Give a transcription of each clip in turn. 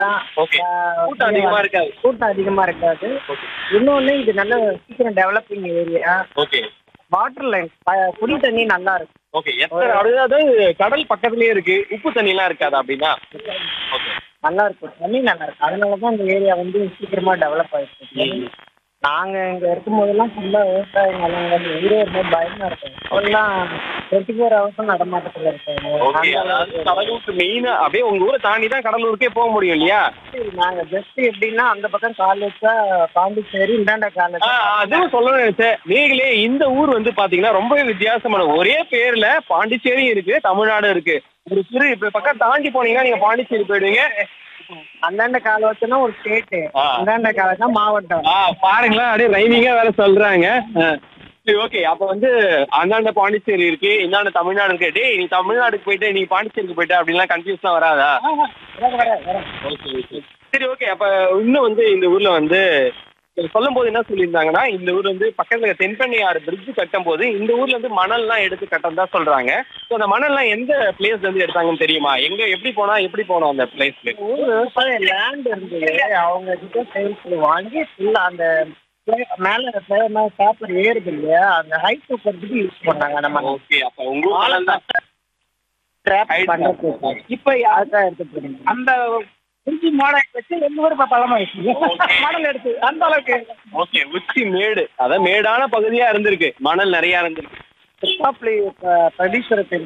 Okay கூட்டம் அதிகமா இருக்காது கூட்டம் அதிகமா இருக்காது இன்னொன்னு இது நல்ல சீக்கிரம் developing area okay water line குடி தண்ணி நல்லா இருக்கும் ஓகே எத்தனை அதாவது கடல் பக்கத்துலயே இருக்கு உப்பு தண்ணி எல்லாம் இருக்காது அப்படின்னா ஓகே நல்லா இருக்கும் தண்ணி நல்லா இருக்கும் அதனால தான் இந்த ஏரியா வந்து சீக்கிரமா டெவலப் ஆயிடுச்சு நாங்க இங்க இருக்கும்போதெல்லாம் ஃபுல்லா விவசாய நிலங்கள் வந்து எங்கே இருந்தாலும் பயமா இருக்கும் இப்பெல்லாம் டுவெண்ட்டி ஃபோர் ஹவர்ஸும் நடமாட்டத்துல ஓகே இருக்காங்க அதாவது கடலூருக்கு மெயினா அப்படியே உங்க ஊரை தாண்டி தான் கடலூருக்கே போக முடியும் இல்லையா நாங்க ஜஸ்ட் எப்படின்னா அந்த பக்கம் காலேஜா பாண்டிச்சேரி இந்தாண்ட ஆ, காலேஜ் அதுவும் சொல்லணும்னு நினைச்சேன் நீங்களே இந்த ஊர் வந்து பாத்தீங்கன்னா ரொம்பவே வித்தியாசமான ஒரே பேர்ல பாண்டிச்சேரியும் இருக்கு தமிழ்நாடும் இருக்கு ஒரு சிறு இப்ப பக்கம் தாண்டி போனீங்கன்னா நீங்க பாண்டிச்சேரி போயிடுவீங்க அந்தாண்ட காலேஜ்னா ஒரு ஸ்டேட் ஆ. இந்தாண்ட காலேஜ் மாவட்டம் ஆ பாருங்களேன் அப்படியே ரைமிங்கா வேற சொல்றாங்க ஆ. சரி ஓகே அப்ப வந்து அந்தாண்ட பாண்டிச்சேரி இருக்கு இந்தாண்ட தமிழ்நாடு இருக்கு டேய் நீ தமிழ்நாடுக்கு போயிட்டு நீ பாண்டிச்சேரிக்கு போயிட்ட அப்படின்லாம் கன்ஃபியூஸ்லாம் வராதா வர, வர, வர. ஓகே ஓகே சரி ஓகே அப்ப இன்னும் வந்து இந்த ஊர்ல வந்து சொல்லும் போது என்ன சொல்லியிருந்தாங்கன்னா இந்த ஊர் வந்து பக்கத்துல தென்பெண்ணையாறு பிரிட்ஜ் கட்டும் போது இந்த ஊர்ல இருந்து மணல்லாம் எடுத்து கட்டந்தா சொல்றாங்க ஸோ அந்த மணல்லாம் எந்த பிளேஸ்ல இருந்து எடுத்தாங்கன்னு தெரியுமா எங்க எப்படி போனா எப்படி போனோம் அந்த பிளேஸ்க்கு ஊர் விவசாய லேண்ட் இருந்தது அவங்க கிட்ட சேல்ஸ்ல வாங்கி ஃபுல்லா அந்த pla- மேல பேப்பர் ஏறுது இல்லையா அந்த ஹைட் தூக்கிறதுக்கு யூஸ் பண்ணாங்க நம்ம ஓகே அப்ப உங்க ஊர் மணல் தான் ட்ராப் Height பண்றதுக்கு இப்ப அதுதான் எடுத்து போறீங்க அந்த குஞ்சு மாடல் வச்சு எங்க ஊர் பழமாயிடுச்சு மாடல் எடுத்து அந்த அளவுக்கு ஓகே உச்சி மேடு அதான் மேடான பகுதியா இருந்திருக்கு மணல் நிறைய இருந்திருக்கு திருப்பாப்புலி பிரதீஸ்வரத்தில்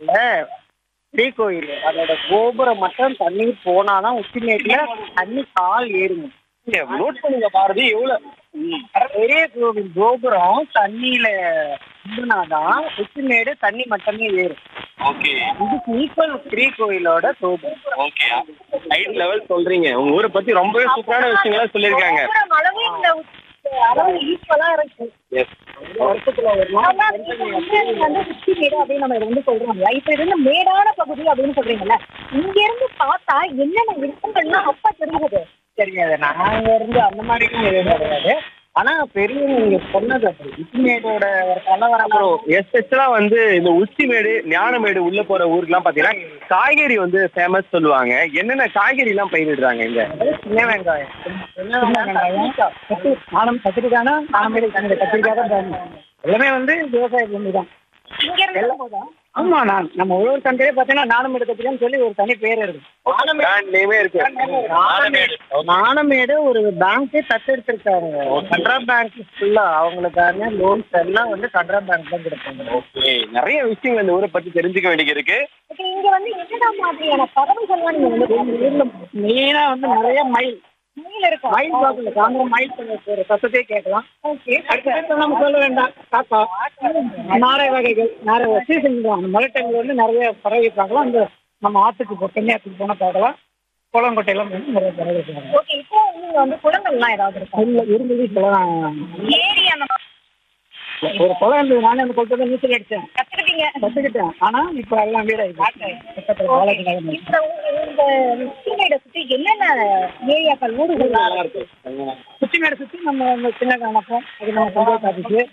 ஸ்ரீகோயில் அதோட கோபுரம் மட்டும் தண்ணீர் போனாதான் உச்சிமேட்டுல தண்ணி கால் ஏறுங்க நோட் பண்ணுங்க பாரதி எவ்வளவு ம். பெரிய கோவில் கோபுரம் தண்ணியில இருந்தனாதான் உச்சிமேடு தண்ணி மட்டுமே ஏறும் ஓகே இதுக்கு ஈக்குவல் ஸ்ரீகோயிலோட கோபுரம் ஓகே ஹைட் லெவல் சொல்றீங்க உங்க ஊரை பத்தி ரொம்பவே சூப்பரான விஷயங்களா சொல்லியிருக்காங்க அளவு இந்த அளவு ஈக்குவலா இருக்கு எஸ் வருஷத்துல ஒரு நாள் ஆனா நீங்க வந்து இது வந்து உச்சி மேடு அப்படின்னு நம்ம இதை வந்து சொல்றோம் இல்லையா இப்ப இது வந்து மேடான பகுதி அப்படின்னு சொல்றீங்கல்ல இங்க இருந்து பார்த்தா என்னென்ன விருப்பங்கள்லாம் அப்ப தெரியுது தெரியாது நாங்க இருந்து அந்த மாதிரி எதுவும் கிடையாது ஆனா பெரியவங்க நீங்க சொன்னது அப்படி உச்சிமேடோட ஒரு கலவரம் அப்புறம் எஸ்பெஷலா வந்து இந்த உச்சிமேடு ஞானமேடு உள்ள போற ஊருக்குலாம் பாத்தீங்கன்னா காய்கறி வந்து ஃபேமஸ் சொல்லுவாங்க என்னென்ன காய்கறி எல்லாம் பயிரிடுறாங்க இங்க சின்ன வெங்காயம் சின்ன வெங்காயம் நானும் கத்திரிக்காய்னா நானும் கத்திரிக்காய் தான் பயன்படுத்துறேன். எல்லாமே வந்து விவசாய பூமி தான் இங்க இருந்து போதா ஆமா நான் நம்ம ஒவ்வொரு சந்தையிலே பார்த்தீங்கன்னா நாணமேடு கத்திரிக்கான்னு சொல்லி ஒரு தனி பேர் இருக்கு பிராண்ட் நேமே இருக்கு ஞானமேடு நாணமேடு ஒரு பேங்கே தத்தெடுத்திருக்காங்க கனரா பேங்க் ஃபுல்லா அவங்களுக்கான லோன்ஸ் எல்லாம் வந்து கனரா பேங்க் தான் கொடுப்பாங்க ஓகே நிறைய விஷயங்கள் இந்த ஊரை பத்தி தெரிஞ்சுக்க வேண்டியது இருக்கு இப்ப இங்க வந்து என்னென்ன மாதிரியான பறவைகள்லாம் நீங்க வந்து எங்க ஊர்ல மெயினா வந்து நிறைய மயில் மயில் இருக்கும் மயில் பார்க்கல காங்கிற மயில் ஒரு சத்தத்தையே கேட்கலாம் ஓகே அடுத்த நம்ம சொல்ல வேண்டாம் காக்கா நாரை வகைகள் நாரை சீசன் அந்த மழை டைம்ல வந்து நிறைய பறவை பார்க்கலாம் அந்த நம்ம ஆத்துக்கு போ கன்னியாத்துக்கு போனா பார்க்கலாம் குளங்கொட்டையெல்லாம் வந்து நிறைய பறவை பார்க்கலாம் ஓகே இப்போ நீங்க வந்து குளங்கள்லாம் ஏதாவது இருக்கா இல்ல இருந்தது இப்பெல்லாம் ஏரி அந்த மாதிரி ஒரு குளம் இருந்தது நானே அந்த குளத்தை தான் நீச்சல் அடிச்சேன் கத்துக்கிட்டீங்க கத்துக்கிட்டேன் ஆனா இப்ப எல்லாம் வீடாயிடுச்சு பக்கத்துல பாலாஜி நகர் மாதிரி. இந்த ஊ- இந்த உச்சிமேடை சுத்தி என்னென்ன ஏரியாக்கள் ஊடுகள்லாம் நல்லா இருக்கு இருக்கு குச்சிமேடை சுத்தி நம்ம இந்த சின்ன கணக்கம் அது நம்ம பஞ்சாயத்து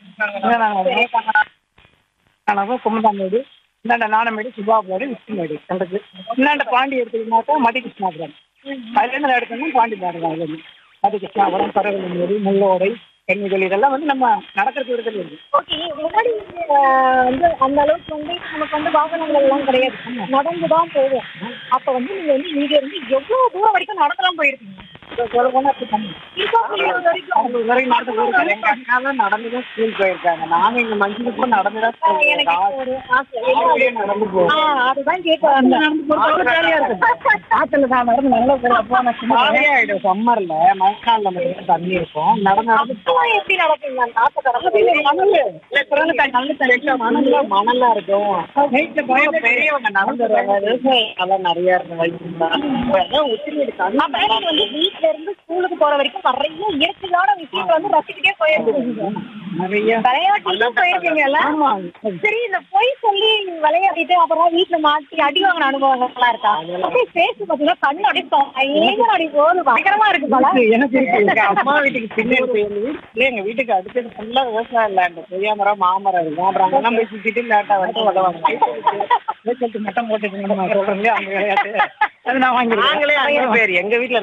ஆஃபீஸு கணக்கம் கும்பதாமேடு இந்தாண்ட நாணமேடு சுபாபுரம் விஷ்ணுமேடு கண்டது இந்தாண்ட பாண்டி எடுத்தீங்கன்னாக்கா மதி கிருஷ்ணாபுரம் அதுலேருந்து எடுத்தோம்னா பாண்டி பாடுறோம் அதுலேருந்து மதி கிருஷ்ணாபுரம் பரவலமேடு முள்ளோடை கன்னிகள் இதெல்லாம் வந்து நம்ம நடக்கிற தூரத்தில் இருக்கு ஓகே முன்னாடி அஹ், வந்து அந்த அளவுக்கு வந்து நமக்கு வந்து வாகனங்கள் எல்லாம் கிடையாது நடந்து தான் போவோம் அப்ப வந்து நீங்க வந்து இங்க இருந்து எவ்வளவு தூரம் வரைக்கும் நடந்தெல்லாம் போயிருக்கீங்க சொல்ல போனா இப்ப கம்மி. திருப்பாப்புலியூர் வரைக்கும் அவங்க வரைக்கும் நடந்து போயிருக்காங்க எங்க அக்காலாம் நடந்து தான் ஸ்கூல் போயிருக்காங்க நாங்க இங்க மஞ்சள் கூட நடந்து தான் school எனக்கு போயிருக்கோம். ஒரு ஆசை என்ன ஆ, நடந்து போவோம் ஆ, அதுதான் கேட்க வந்தேன் நடந்து போறது ஜாலியா இருக்கும் ஆத்துல நான் நடந்து நல்லா போன ஜாலியா ஆயிடும் சம்மர்ல மழைக்கால மட்டும் தண்ணி இருக்கும் நடந்து நடந்து அப்பெல்லாம் எப்படி நடக்குங்க அந்த ஆத்த மணல்ல மணலா இருக்கும் நைட்ல பயம் பெரியவங்க நடந்து வருவாங்க விவசாயம் நிறைய இருக்கும் வயசுல உச்சிமீடு அப்ப நீங்க வந்து வீட்ல இருந்து ஸ்கூலுக்கு போற வரைக்கும் நிறைய இயற்கையான விஷயங்களை வந்து ரசிக்கிட்டே போயிருக்கீங்க நிறைய விளையாட்டுக்கும் போயிருக்கீங்கல்ல ஆமா சரி இந்த பொய் சொல்லி விளையாடிட்டு அப்புறம் வீட்டுல மாட்டி அடி வாங்கின அனுபவங்கள்லாம் இருக்கா அப்படியே பேசி பாத்தீங்கன்னா கண்ணு அடிப்போம் எங்க அடி போகுது பயங்கரமா இருக்கு போல எனக்கு இருக்கு எங்க அம்மா வீட்டுக்கு பின்னாடி எங்க வீட்டுல எங்க வீட்டுக்கு அடுத்தது ஃபுல்லா விவசாயம் லேண்ட் கொய்யா மரம் மாமரம் இருக்கும் அப்புறம் அங்கெல்லாம் போய் சுத்திட்டு லேட்டா வந்து உதவாங்க சொல்லிட்டு மட்டம் போட்டுட்டு நான் சொல்றேன் இல்லையா அந்த விளையாட்டு அது நான் வாங்கிருக்கேன் நாங்களே அஞ்சு பேர் எங்க வீட்ல